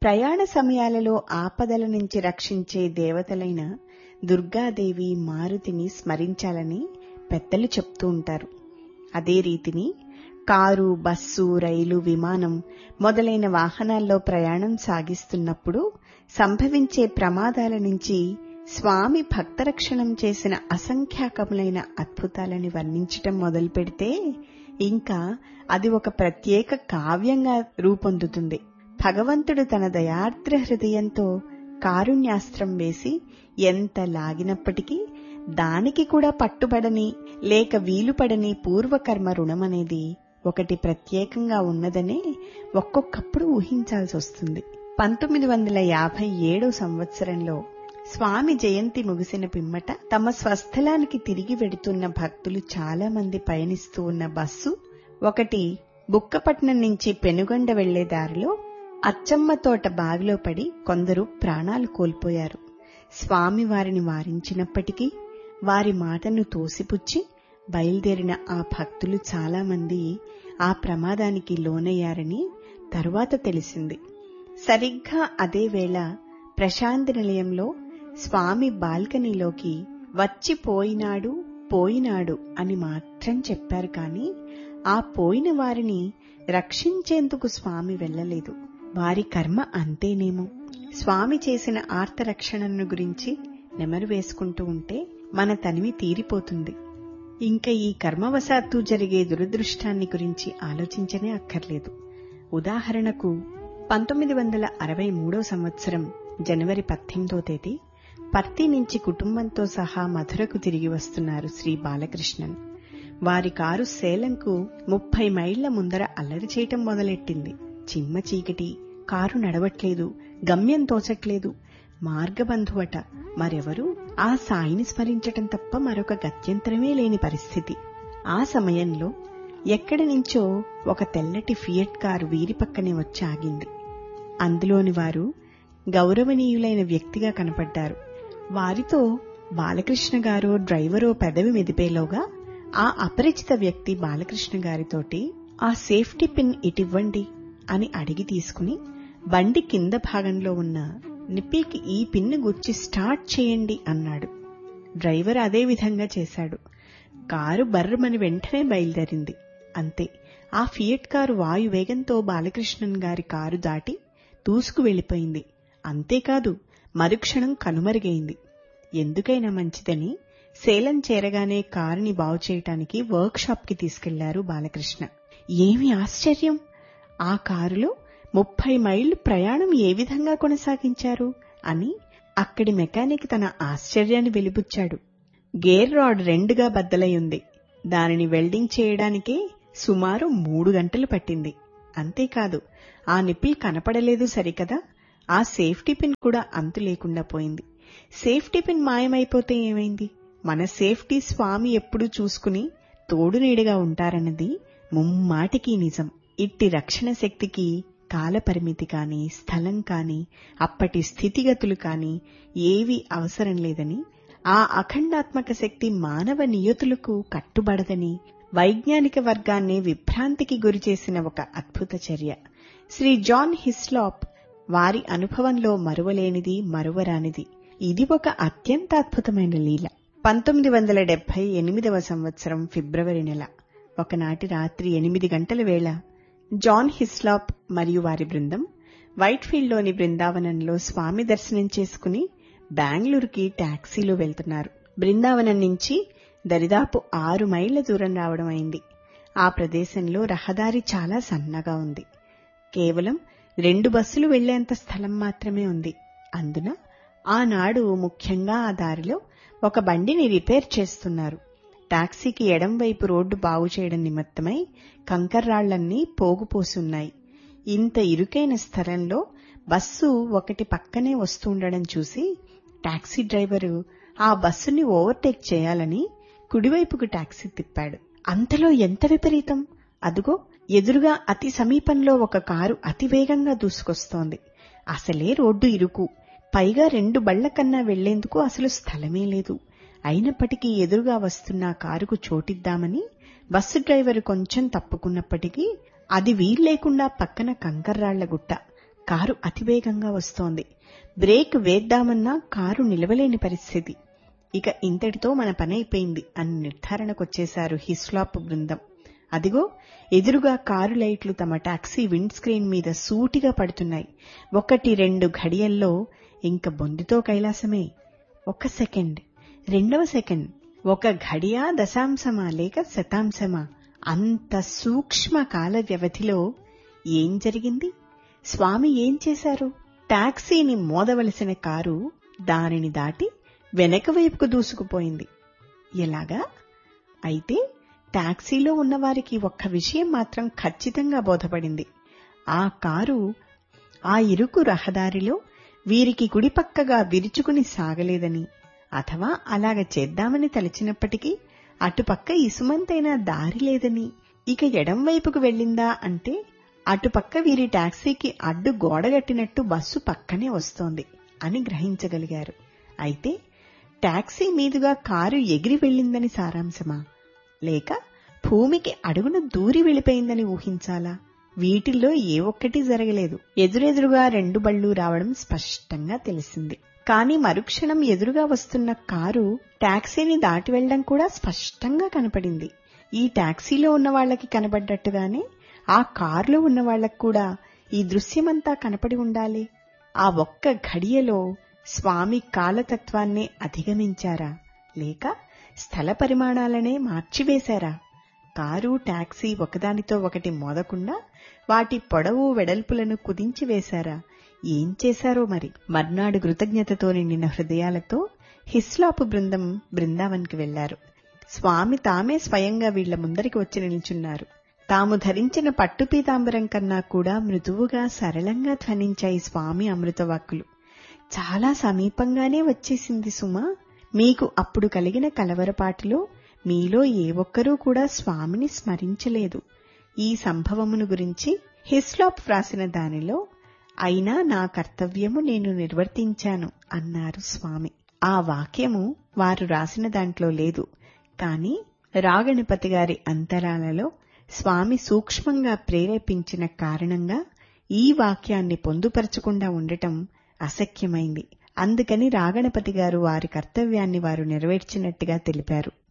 ప్రయాణ సమయాలలో ఆపదల నుంచి రక్షించే దేవతలైన దుర్గాదేవి మారుతిని స్మరించాలని పెద్దలు చెప్తూ ఉంటారు అదే రీతిని కారు బస్సు రైలు విమానం మొదలైన వాహనాల్లో ప్రయాణం సాగిస్తున్నప్పుడు సంభవించే ప్రమాదాల నుంచి స్వామి భక్తరక్షణం చేసిన అసంఖ్యాకములైన అద్భుతాలని వర్ణించటం మొదలు పెడితే ఇంకా అది ఒక ప్రత్యేక కావ్యంగా రూపొందుతుంది భగవంతుడు తన దయార్ద్ర హృదయంతో కారుణ్యాస్త్రం వేసి ఎంత లాగినప్పటికీ దానికి కూడా పట్టుబడని లేక వీలుపడని పూర్వకర్మ రుణమనేది ఒకటి ప్రత్యేకంగా ఉన్నదనే ఒక్కొక్కప్పుడు ఊహించాల్సి వస్తుంది పంతొమ్మిది వందల యాభై ఏడో సంవత్సరంలో స్వామి జయంతి ముగిసిన పిమ్మట తమ స్వస్థలానికి తిరిగి వెడుతున్న భక్తులు చాలా మంది పయనిస్తూ ఉన్న బస్సు ఒకటి బుక్కపట్నం నుంచి పెనుగొండ వెళ్లే దారిలో అచ్చమ్మ తోట బావిలో పడి కొందరు ప్రాణాలు కోల్పోయారు స్వామి వారిని వారించినప్పటికీ వారి మాటను తోసిపుచ్చి బయలుదేరిన ఆ భక్తులు చాలామంది ఆ ప్రమాదానికి లోనయ్యారని తరువాత తెలిసింది సరిగ్గా అదే వేళ ప్రశాంతి నిలయంలో స్వామి బాల్కనీలోకి వచ్చి పోయినాడు పోయినాడు అని మాత్రం చెప్పారు కాని ఆ పోయిన వారిని రక్షించేందుకు స్వామి వెళ్లలేదు వారి కర్మ అంతేనేమో స్వామి చేసిన ఆర్తరక్షణను గురించి నెమరు వేసుకుంటూ ఉంటే మన తనివి తీరిపోతుంది ఇంకా ఈ కర్మవశాత్తు జరిగే దురదృష్టాన్ని గురించి ఆలోచించనే అక్కర్లేదు ఉదాహరణకు పంతొమ్మిది వందల అరవై మూడో సంవత్సరం జనవరి పద్దెనిమిదో తేదీ పర్తి నుంచి కుటుంబంతో సహా మధురకు తిరిగి వస్తున్నారు శ్రీ బాలకృష్ణన్ వారి కారు సేలంకు ముప్పై మైళ్ల ముందర అల్లరి చేయటం మొదలెట్టింది చిమ్మ చీకటి కారు నడవట్లేదు గమ్యం తోచట్లేదు మార్గబంధువట మరెవరు ఆ సాయిని స్మరించటం తప్ప మరొక గత్యంతరమే లేని పరిస్థితి ఆ సమయంలో ఎక్కడి నుంచో ఒక తెల్లటి ఫియట్ కారు వీరి పక్కనే వచ్చి ఆగింది అందులోని వారు గౌరవనీయులైన వ్యక్తిగా కనపడ్డారు వారితో బాలకృష్ణ గారో డ్రైవరో పెదవి మెదిపేలోగా ఆ అపరిచిత వ్యక్తి బాలకృష్ణ గారితోటి ఆ సేఫ్టీ పిన్ ఇటివ్వండి అని అడిగి తీసుకుని బండి కింద భాగంలో ఉన్న నిప్పికి ఈ పిన్ను గుర్చి స్టార్ట్ చేయండి అన్నాడు డ్రైవర్ అదే విధంగా చేశాడు కారు బర్రమని వెంటనే బయలుదేరింది అంతే ఆ ఫియట్ కారు వాయు వేగంతో బాలకృష్ణన్ గారి కారు దాటి దూసుకు వెళ్లిపోయింది అంతేకాదు మరుక్షణం కనుమరుగైంది ఎందుకైనా మంచిదని సేలం చేరగానే కారుని బాగు చేయటానికి వర్క్ షాప్ కి తీసుకెళ్లారు బాలకృష్ణ ఏమి ఆశ్చర్యం ఆ కారులో ముప్పై మైళ్లు ప్రయాణం ఏ విధంగా కొనసాగించారు అని అక్కడి మెకానిక్ తన ఆశ్చర్యాన్ని వెలిబుచ్చాడు గేర్ రాడ్ రెండుగా బద్దలై ఉంది దానిని వెల్డింగ్ చేయడానికే సుమారు మూడు గంటలు పట్టింది అంతేకాదు ఆ నిప్పిల్ కనపడలేదు సరికదా ఆ సేఫ్టీ పిన్ కూడా అంతు లేకుండా పోయింది సేఫ్టీ పిన్ మాయమైపోతే ఏమైంది మన సేఫ్టీ స్వామి ఎప్పుడూ చూసుకుని తోడు నీడగా ఉంటారన్నది ముమ్మాటికి నిజం ఇట్టి రక్షణ శక్తికి కాలపరిమితి కాని స్థలం కాని అప్పటి స్థితిగతులు కాని ఏవి అవసరం లేదని ఆ అఖండాత్మక శక్తి మానవ నియతులకు కట్టుబడదని వైజ్ఞానిక వర్గాన్ని విభ్రాంతికి గురిచేసిన ఒక అద్భుత చర్య శ్రీ జాన్ హిస్లాప్ వారి అనుభవంలో మరువలేనిది మరువరానిది ఇది ఒక అత్యంత అద్భుతమైన లీల పంతొమ్మిది వందల డెబ్బై ఎనిమిదవ సంవత్సరం ఫిబ్రవరి నెల ఒకనాటి రాత్రి ఎనిమిది గంటల వేళ జాన్ హిస్లాప్ మరియు వారి బృందం వైట్ఫీల్డ్లోని బృందావనంలో స్వామి దర్శనం చేసుకుని బెంగళూరుకి టాక్సీలో వెళ్తున్నారు బృందావనం నుంచి దరిదాపు ఆరు మైళ్ల దూరం రావడం అయింది ఆ ప్రదేశంలో రహదారి చాలా సన్నగా ఉంది కేవలం రెండు బస్సులు వెళ్లేంత స్థలం మాత్రమే ఉంది అందున ఆనాడు ముఖ్యంగా ఆ దారిలో ఒక బండిని రిపేర్ చేస్తున్నారు టాక్సీకి ఎడం వైపు రోడ్డు బాగు చేయడం నిమిత్తమై కంకర్రాళ్లన్నీ పోగుపోసున్నాయి ఇంత ఇరుకైన స్థలంలో బస్సు ఒకటి పక్కనే వస్తుండడం చూసి టాక్సీ డ్రైవరు ఆ బస్సుని ఓవర్టేక్ చేయాలని కుడివైపుకు టాక్సీ తిప్పాడు అంతలో ఎంత విపరీతం అదుగో ఎదురుగా అతి సమీపంలో ఒక కారు అతివేగంగా దూసుకొస్తోంది అసలే రోడ్డు ఇరుకు పైగా రెండు బళ్ల కన్నా వెళ్లేందుకు అసలు స్థలమే లేదు అయినప్పటికీ ఎదురుగా వస్తున్న కారుకు చోటిద్దామని బస్సు డ్రైవర్ కొంచెం తప్పుకున్నప్పటికీ అది వీల్లేకుండా పక్కన కంకర్రాళ్ల గుట్ట కారు అతివేగంగా వస్తోంది బ్రేక్ వేద్దామన్నా కారు నిలవలేని పరిస్థితి ఇక ఇంతటితో మన పని అయిపోయింది అని నిర్ధారణకొచ్చేశారు హిస్లాప్ బృందం అదిగో ఎదురుగా కారు లైట్లు తమ టాక్సీ విండ్ స్క్రీన్ మీద సూటిగా పడుతున్నాయి ఒకటి రెండు ఘడియల్లో ఇంక బొందితో కైలాసమే ఒక సెకండ్ రెండవ సెకండ్ ఒక ఘడియా దశాంశమా లేక శతాంశమా అంత సూక్ష్మ కాల వ్యవధిలో ఏం జరిగింది స్వామి ఏం చేశారు టాక్సీని మోదవలసిన కారు దానిని దాటి వెనక వైపుకు దూసుకుపోయింది ఎలాగా అయితే టాక్సీలో ఉన్నవారికి ఒక్క విషయం మాత్రం ఖచ్చితంగా బోధపడింది ఆ కారు ఆ ఇరుకు రహదారిలో వీరికి కుడిపక్కగా విరుచుకుని సాగలేదని అథవా అలాగ చేద్దామని తలచినప్పటికీ అటుపక్క ఇసుమంతైనా దారి లేదని ఇక ఎడం వైపుకు వెళ్ళిందా అంటే అటుపక్క వీరి టాక్సీకి అడ్డు గోడగట్టినట్టు బస్సు పక్కనే వస్తోంది అని గ్రహించగలిగారు అయితే టాక్సీ మీదుగా కారు ఎగిరి వెళ్ళిందని సారాంశమా లేక భూమికి అడుగున దూరి వెళ్ళిపోయిందని ఊహించాలా వీటిల్లో ఏ ఒక్కటి జరగలేదు ఎదురెదురుగా రెండు బళ్ళు రావడం స్పష్టంగా తెలిసింది కాని మరుక్షణం ఎదురుగా వస్తున్న కారు టాక్సీని దాటి వెళ్లడం కూడా స్పష్టంగా కనపడింది ఈ టాక్సీలో ఉన్న వాళ్లకి కనబడ్డట్టుగానే ఆ కారులో ఉన్న వాళ్లకు కూడా ఈ దృశ్యమంతా కనపడి ఉండాలి ఆ ఒక్క ఘడియలో స్వామి కాలతత్వాన్నే అధిగమించారా లేక స్థల పరిమాణాలనే మార్చివేశారా కారు టాక్సీ ఒకదానితో ఒకటి మోదకుండా వాటి పొడవు వెడల్పులను కుదించి వేశారా ఏం చేశారో మరి మర్నాడు కృతజ్ఞతతో నిండిన హృదయాలతో హిస్లాపు బృందం బృందావన్కి వెళ్లారు స్వామి తామే స్వయంగా వీళ్ల ముందరికి వచ్చి నిల్చున్నారు తాము ధరించిన పట్టు పీతాంబరం కన్నా కూడా మృదువుగా సరళంగా ధ్వనించాయి స్వామి అమృతవాక్కులు చాలా సమీపంగానే వచ్చేసింది సుమా మీకు అప్పుడు కలిగిన కలవరపాటులో మీలో ఏ ఒక్కరూ కూడా స్వామిని స్మరించలేదు ఈ సంభవమును గురించి హిస్లాప్ వ్రాసిన దానిలో అయినా నా కర్తవ్యము నేను నిర్వర్తించాను అన్నారు స్వామి ఆ వాక్యము వారు రాసిన దాంట్లో లేదు కాని రాగణపతి గారి అంతరాలలో స్వామి సూక్ష్మంగా ప్రేరేపించిన కారణంగా ఈ వాక్యాన్ని పొందుపరచకుండా ఉండటం అసఖ్యమైంది అందుకని రాగణపతి గారు వారి కర్తవ్యాన్ని వారు నెరవేర్చినట్టుగా తెలిపారు